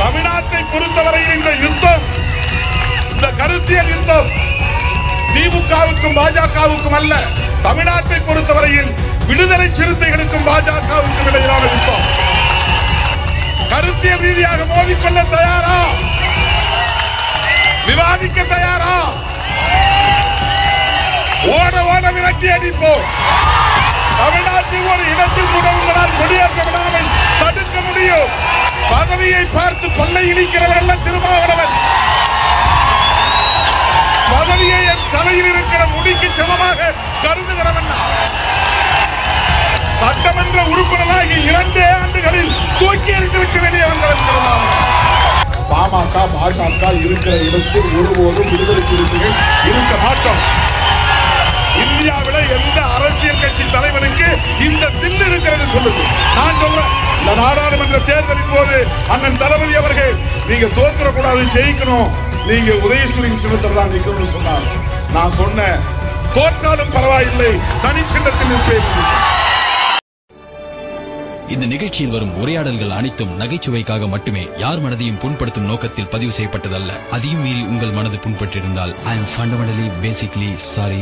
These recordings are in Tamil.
தமிழ்நாட்டை பொறுத்தவரையில் இந்த யுத்தம் இந்த கருத்தியல் யுத்தம் திமுகவுக்கும் பாஜகவுக்கும் அல்ல தமிழ்நாட்டை பொறுத்தவரையில் விடுதலை சிறுத்தைகளுக்கும் பாஜகவுக்கும் இடையிலான யுத்தம் கருத்தியல் ரீதியாக மோதிக்கொள்ள தயாரா விவாதிக்க தயாரா ஓட ஓட விரட்டி அடிப்போம் தமிழ்நாட்டில் ஒரு இடத்தில் கூட உங்களால் கொடியேற்ற விடாமல் தடுக்க முடியும் பதவியை பார்த்து கொள்ளை இழிக்கிறவன் எல்லாம் திருமாவளவன் பதவியை என் தலையில் இருக்கிற முடிக்கு சமமாக கருதுகிறவன் நான். சட்டமன்ற உறுப்பினராகி இரண்டே ஆண்டுகளில் தூக்கி எறிந்துவிட்டு வெளியே வந்தவன் திருமாவளவன் பாமக பாஜக இருக்கிற இடத்தில் ஒருபோதும் விடுதலை சிறுத்தைகள் இருக்க மாட்டோம் இந்தியாவில எந்த அரசியல் கட்சி தலைவனுக்கு இந்த தில் இருக்கிறது சொல்லுது நான் சொல்றேன் இந்த நாடாளுமன்ற தேர்தலின் போது அண்ணன் தளபதி அவர்கள் நீங்க தோத்துற கூடாது ஜெயிக்கணும் நீங்க உதயசூரியன் சின்னத்தில் தான் நிக்கணும்னு சொன்னார் நான் சொன்னேன் தோற்றாலும் பரவாயில்லை தனி சின்னத்தில் நிற்பேன் என்று சொன்னேன். இந்த நிகழ்ச்சியில் வரும் உரையாடல்கள் அனைத்தும் நகைச்சுவைக்காக மட்டுமே யார் மனதையும் புண்படுத்தும் நோக்கத்தில் பதிவு செய்யப்பட்டதல்ல அதையும் மீறி உங்கள் மனது புண்பட்டிருந்தால் I am fundamentally basically sorry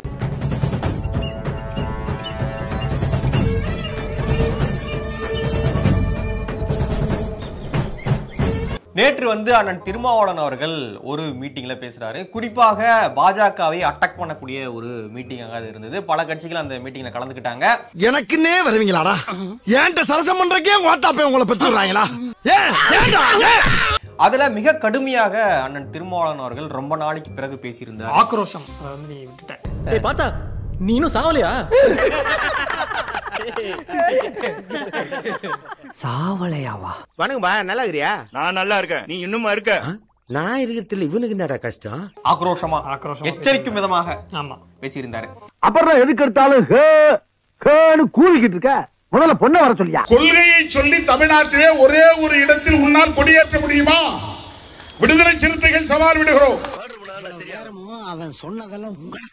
நேற்று வந்து அண்ணன் திருமாவளவன் அவர்கள் ஒரு மீட்டிங்ல பேசுறாரு குறிப்பாக பாஜகவை அட்டாக் பண்ணக்கூடிய ஒரு மீட்டிங்காக அது இருந்தது பல கட்சிகள் அந்த மீட்டிங்ல கலந்துக்கிட்டாங்க எனக்குன்னே வருவீங்களாடா ஏன்ட்ட சரசம் பண்றக்கே ஓட்டாப்பே உங்களை பெற்றுறாங்களா ஏன் ஏன்டா ஏன் அதுல மிக கடுமையாக அண்ணன் திருமாவளவன் அவர்கள் ரொம்ப நாளைக்கு பிறகு பேசியிருந்தார் ஆக்ரோஷம் அதை வந்து நீ விட்டுட்ட ஏய் பார்த்தா நீ இன்னும் சாவலையா சாவலையாவா வணக்கம்பா நல்லா இருக்கிறியா நான் நல்லா இருக்கேன் நீ இன்னுமா இருக்க நான் இருக்கிறதுல இவனுக்கு என்னடா கஷ்டம் ஆக்ரோஷமா ஆக்ரோஷமா எச்சரிக்கும் விதமாக ஆமா பேசியிருந்தாரு அப்புறம் எதுக்கு எடுத்தாலும் ஹே ஹேன்னு கூறிக்கிட்டு இருக்க முதல்ல பொண்ணை வர சொல்லியா கொள்கையை சொல்லி தமிழ்நாட்டிலே ஒரே ஒரு இடத்தில் உன்னால் கொடியேற்ற முடியுமா விடுதலை சிறுத்தைகள் சவால் விடுகிறோம் அவன் சொன்னதெல்லாம் உங்களை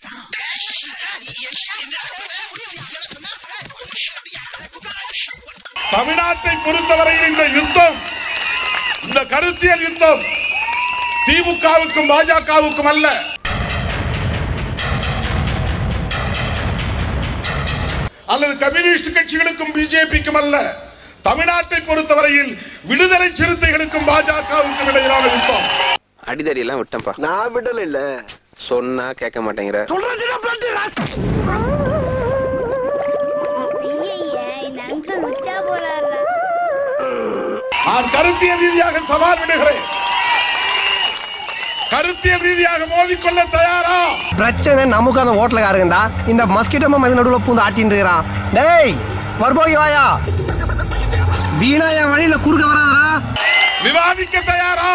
தமிழ்நாட்டை பொறுத்தவரையில் இந்த யுத்தம் இந்த கருத்தியல் யுத்தம் திமுகவுக்கும் பாஜகவுக்கும் அல்ல அல்லது கம்யூனிஸ்ட் கட்சிகளுக்கும் பிஜேபிக்கும் அல்ல தமிழ்நாட்டை பொறுத்தவரையில் விடுதலை சிறுத்தைகளுக்கும் பாஜகவுக்கும் இடையிலான யுத்தம் அடிதடி எல்லாம் விட்டேன்ப்பா நான் விடல இல்ல சொன்னா கேட்க மாட்டேங்கிற நான் கருத்தியல் ரீதியாக சவால் விடுகிறேன் கருத்தியல் ரீதியாக மோதிக்கொள்ள தயாரா பிரச்சனை நமக்கு அந்த ஹோட்டலுக்காரங்கடா இந்த மஸ்கிட்டோ மதி நடுவுல பூந்து ஆட்டின்னு இருக்கிறான் டேய் மறுபோகி வாயா வீணா என் வழியில குறுக்க வராதடா விவாதிக்க தயாரா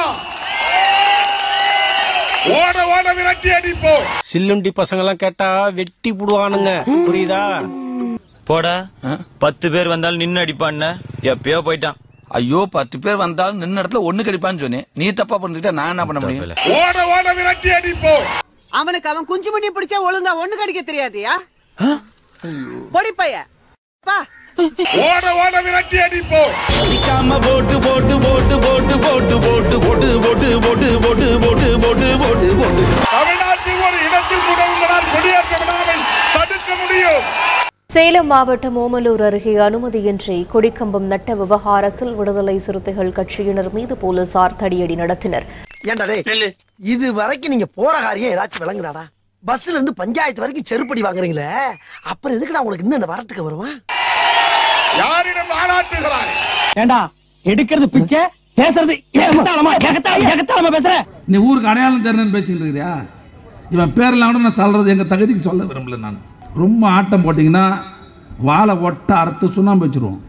ஓட ஓட விரட்டி அடிப்போம் சில்லுண்டி பசங்க எல்லாம் கேட்டா வெட்டி புடுவானுங்க புரியுதா போடா பத்து பேர் வந்தாலும் நின்னு அடிப்பான்னு எப்பயோ போயிட்டான் ஐயோ பத்து பேர் வந்தாலும் நின்ன இடத்துல ஒண்ணு கடிப்பான்னு சொன்னேன் நீ தப்பா பண்ணிட்டா நான் என்ன பண்ண முடியும் ஓட ஓட விரட்டி அடிப்போம் அவனுக்கு அவன் குஞ்சு மணி பிடிச்சா ஒழுங்கா ஒண்ணு கடிக்க தெரியாதியா பொடி பைய பா ஓட ஓட விரட்டி அடிப்போம் போட்டு போட்டு போட்டு போட்டு போட்டு போட்டு போட்டு போட்டு போட்டு போட்டு போட்டு போட்டு போட்டு போட்டு தமிழ்நாட்டில் ஒரு இடத்தில் கூட உங்களால் கொடியேற்ற விடாமல் தடுக்க முடியும் சேலம் மாவட்டம் ஓமலூர் அருகே அனுமதியின்றி கொடிக்கம்பம் நட்ட விவகாரத்தில் விடுதலை சிறுத்தைகள் கட்சியினர் மீது போலீசார் தடியடி நடத்தினர் ஏன்டா டேய் இது வரைக்கும் நீங்க போற காரியம் ஏதாச்சும் விளங்குறாடா பஸ்ல இருந்து பஞ்சாயத்து வரைக்கும் செருப்படி வாங்குறீங்களே அப்புறம் எதுக்குடா உங்களுக்கு இன்னும் இந்த வரட்டுக்கு வருவான் யாரிடம் ஆளாட்டுகிறாய் ஏண்டா எடுக்கிறது பிச்சை பேசுறது ஏகத்தாளமா ஏகத்தாளமா ஏகத்தாளமா பேசுற நீ ஊருக்கு அடையாளம் தெரியணும்னு பேசிட்டு இருக்கிறியா இவன் பேரெல்லாம் கூட நான் சொல்றது எங்க தகுதிக்கு சொல்ல விரும்பல நான் ரொம்ப ஆட்டம் போட்டீங்கன்னா வாழை ஒட்ட அறுத்து சுண்ணாம்பு வச்சிருவோம்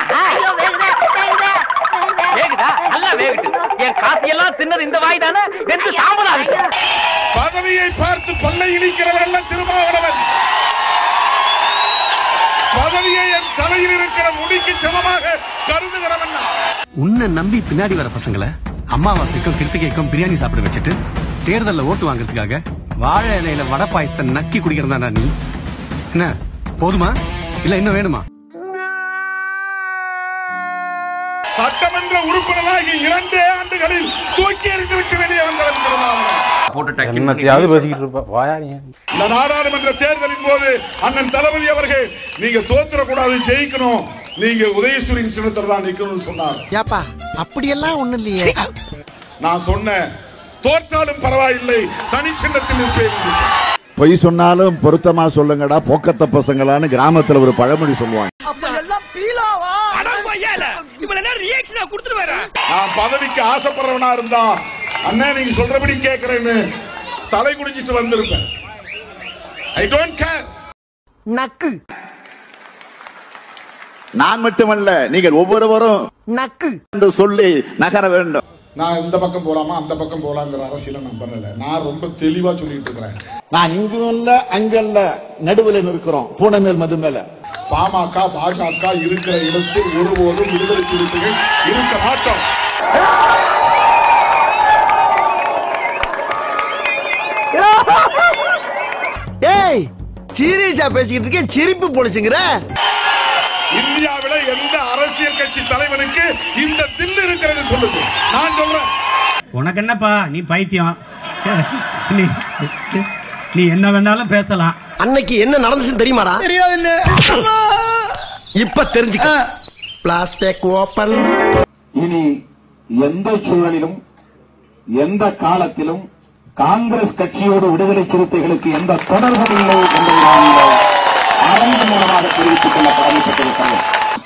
வேகுதா நல்லா வேகுது என் காசு எல்லாம் தின்னது இந்த வாய் தானே வெந்து சாம்பலாகுது பதவியை பார்த்து கொள்ளை இழிக்கிறவன் எல்லாம் திருமாவளவன் பதவியை என் தலையில் இருக்கிற முடிக்கு சமமாக கருதுகிறவன் நான். உன்னை நம்பி பின்னாடி வர பசங்களை அமாவாசைக்கும் கிருத்திகைக்கும் பிரியாணி சாப்பிட வச்சுட்டு தேர்தல்ல ஓட்டு வாங்குறதுக்காக வாழை இலையில வடை பாயசத்தை நக்கி குடிக்கிறதாடா நீ என்ன போதுமா இல்ல இன்னும் வேணுமா சட்டமன்ற உறுப்பினராகி இரண்டே ஆண்டுகளில் விட்டு டக்குன்னு என்னத்தையாவது நீ பேசிக்கிட்டு இருப்ப வாயா நீ இந்த நாடாளுமன்ற தேர்தலின் போது அண்ணன் தளபதி அவர்கள் நீங்க தோத்துறக்கூடாது ஜெயிக்கணும் நீங்க உதயசூரியன் சின்னத்தில் தான் நிக்கணும்னு சொன்னார் ஏப்பா அப்படியெல்லாம் ஒண்ணும் இல்லையே நான் சொன்னேன் தோற்றாலும் பரவாயில்லை தனி சின்னத்தில் நிற்பேன் என்று சொன்னேன். பொய் சொன்னாலும் பொருத்தமா சொல்லுங்கடா போக்கத்த பசங்களான்னு கிராமத்துல ஒரு பழமொழி சொல்லுவாங்க நான் பதவிக்கு ஆசைப்படுறவனா இருந்தா அண்ணா நீங்க சொல்றபடி கேட்கறேன்னு தலை குடிச்சிட்டு வந்திருப்பேன் ஐ டோன்ட் கேர் நக்கு நான் மட்டுமல்ல நீங்கள் ஒவ்வொருவரும் நக்கு என்று சொல்லி நகர வேண்டும் நான் இந்த பக்கம் போலாமா அந்த பக்கம் போலாங்கிற அரசியல நான் பண்ணல நான் ரொம்ப தெளிவா சொல்லிட்டு இருக்கிறேன் நான் இங்கும் இல்ல அங்கல்ல நடுவில் இருக்கிறோம் பூனை மேல் மது மேல பாமக பாஜக இருக்கிற இடத்தில் ஒருபோதும் விடுதலை சிறுத்தைகள் இருக்க மாட்டோம் ஏய் சீரியஸா பேசிக்கிட்டு இருக்கேன் சிரிப்பு பொழிச்சுங்கிற இந்தியாவில எந்த அரசியல் கட்சி தலைவனுக்கு இந்த தில் இருக்கிறது சொல்லுது நான் சொல்றேன் உனக்கு என்னப்பா நீ பைத்தியம் நீ நீ என்ன வேணாலும் பேசலாம் அன்னைக்கு என்ன நடந்துச்சுன்னு தெரியுமாடா தெரியாது இப்ப தெரிஞ்சுக்க பிளாஸ்டிக் ஓபன் இனி எந்த சூழலிலும் எந்த காலத்திலும் காங்கிரஸ் கட்சியோடு விடுதலை சிறுத்தைகளுக்கு எந்த தொடர்பும் இல்லை என்பதை நான் இந்த அரங்கு மூலமாக தெரிவித்துக் கொள்ள கடமைப்பட்டிருக்கிறேன்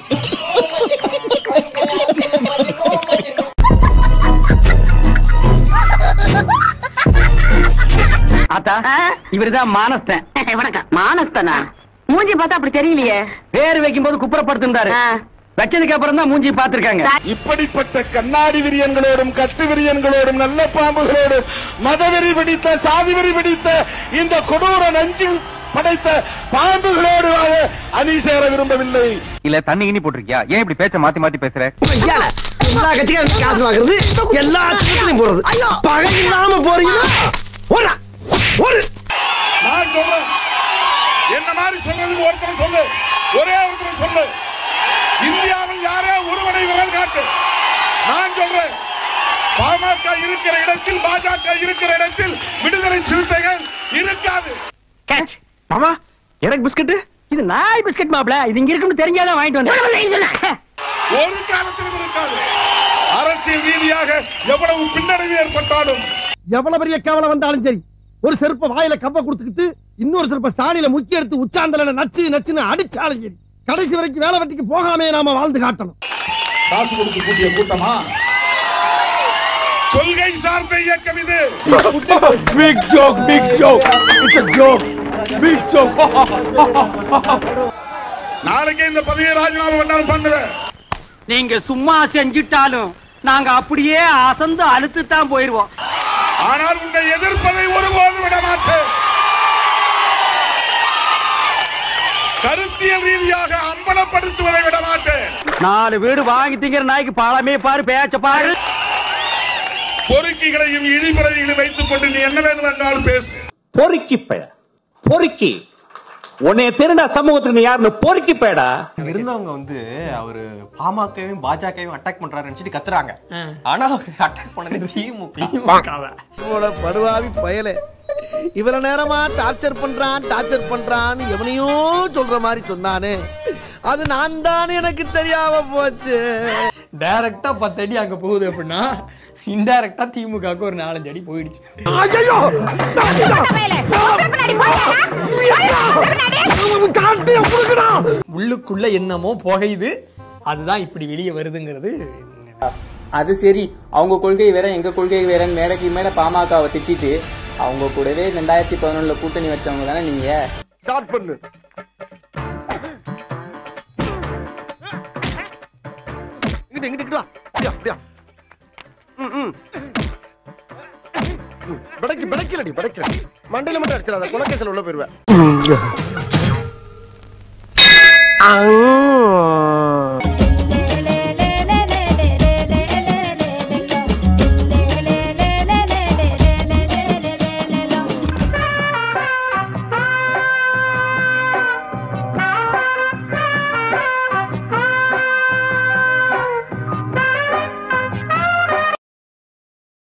ஆத்தா இவருதான் மானஸ்தன் வணக்கம் மானஸ்தனா மூஞ்சி பார்த்தா அப்படி தெரியலையே பேர் வைக்கும் போது குப்புறப்படுத்திருந்தாரு வச்சதுக்கு அப்புறம் தான் மூஞ்சி பாத்திருக்காங்க இப்படிப்பட்ட கண்ணாடி விரியன்களோடும் கட்டு விரியன்களோடும் நல்ல பாம்புகளோடும் மதவெறி பிடித்த சாதி வெறி பிடித்த இந்த கொடூர நஞ்சு படைத்த பாம்புகளோடு வாழ அணி சேர விரும்பவில்லை இல்ல தண்ணி இனி போட்டிருக்கியா ஏன் இப்படி பேச்ச மாத்தி மாத்தி பேசுற ஐயால, எல்லா கட்சிக்காரும் காசு வாங்குறது எல்லா திட்டத்திலையும் போறது பகை இல்லாம போறீங்கன்னா ஓடா ஓடு நான் சொல்றேன் என்ன மாதிரி சொல்றதுக்கு ஒருத்தர் சொல்லு ஒரே ஒருத்தர் சொல்லு இந்தியாவில் யாரே ஒருவனை விரல் காட்டு நான் சொல்றேன் பாமக இருக்கிற இடத்தில் பாஜக இருக்கிற இடத்தில் விடுதலை சிறுத்தைகள் இருக்காது கேட்ச் மாமா எனக்கு பிஸ்கட் இது நாய் பிஸ்கட் மாப்ள இது இங்க இருக்குன்னு தெரிஞ்சாதான் வாங்கிட்டு வந்தேன் ஒரு காலத்திலும் இருக்காது அரசியல் ரீதியாக எவ்வளவு பின்னடைவு ஏற்பட்டாலும் எவ்வளவு பெரிய கேவலம் வந்தாலும் சரி ஒரு செருப்ப வாயில கவ்வ கொடுத்துக்கிட்டு இன்னொரு செருப்ப சாணியில முக்கி எடுத்து உச்சாந்தல நச்சு நச்சுன்னு அடிச்சாலும் சரி கடைசி வரைக்கும் வேலை வெட்டிக்கு போகாமே நாம வாழ்ந்து காட்டணும் காசு கொடுத்து கூட்டிய கூட்டமா கொள்கை சார்ந்த இயக்கம் இது big joke big joke it's a joke big joke நாளைக்கே இந்த பதவியை ராஜினாமா பண்ணாலும் பண்ணுவேன் நீங்க சும்மா செஞ்சுட்டாலும் நாங்க அப்படியே அசந்து அழுத்து தான் போயிருவோம் ஆனால் உன்னை எதிர்ப்பதை ஒருபோதும் விட மாட்டேன் கருத்தியல் ரீதியாக அம்பலப்படுத்துவதை விட மாட்டேன் நாலு வீடு வாங்கி திங்கிற நாய்க்கு பாலமே பாரு பேச்ச பாரு பொறுக்கிகளையும் இழிபிறவிகளையும் வைத்துக் கொண்டு நீ என்ன வேண்டும் என்றாலும் பேசு பொறுக்கி பெய பொறுக்கி உன்னைய திருடா சமூகத்துக்கு நீ யாருன்னு பொறுக்கி பேடா இருந்தவங்க வந்து அவரு பாமகவையும் பாஜகவையும் அட்டாக் பண்றாரு நினைச்சிட்டு கத்துறாங்க ஆனா அட்டாக் பண்ணது திமுக இவள படுவாவி பயலே இவ்வளவு நேரமா டார்ச்சர் பண்றான் டார்ச்சர் பண்றான்னு எவனையோ சொல்ற மாதிரி சொன்னானே அது நான் தான் எனக்கு தெரியாம போச்சு டைரக்டா பத்து அடி அங்க போகுது அப்படின்னா இன்டைரக்டா திமுகவுக்கு ஒரு நாலஞ்சு அடி போயிடுச்சு உள்ளுக்குள்ள என்னமோ புகையுது அதுதான் இப்படி வெளியே வருதுங்கிறது அது சரி அவங்க கொள்கை வேற எங்க கொள்கை வேறன்னு மேடைக்கு மேடை பாமகவை திட்டிட்டு அவங்க கூடவே ரெண்டாயிரத்தி பதினொன்னுல கூட்டணி வச்சவங்க தானே நீங்க ஸ்டார்ட் பண்ணு இங்கிட்டு இங்கிட்டு இங்கிட்டு வா அப்படியா அப்படியா ம், ம். ம், பிடைக்கு பிடைக்கலடி பிடைக்கல மண்டையில மட்டும் அடிச்சிடாத குலக்கேசல் உள்ள போயிருவேன்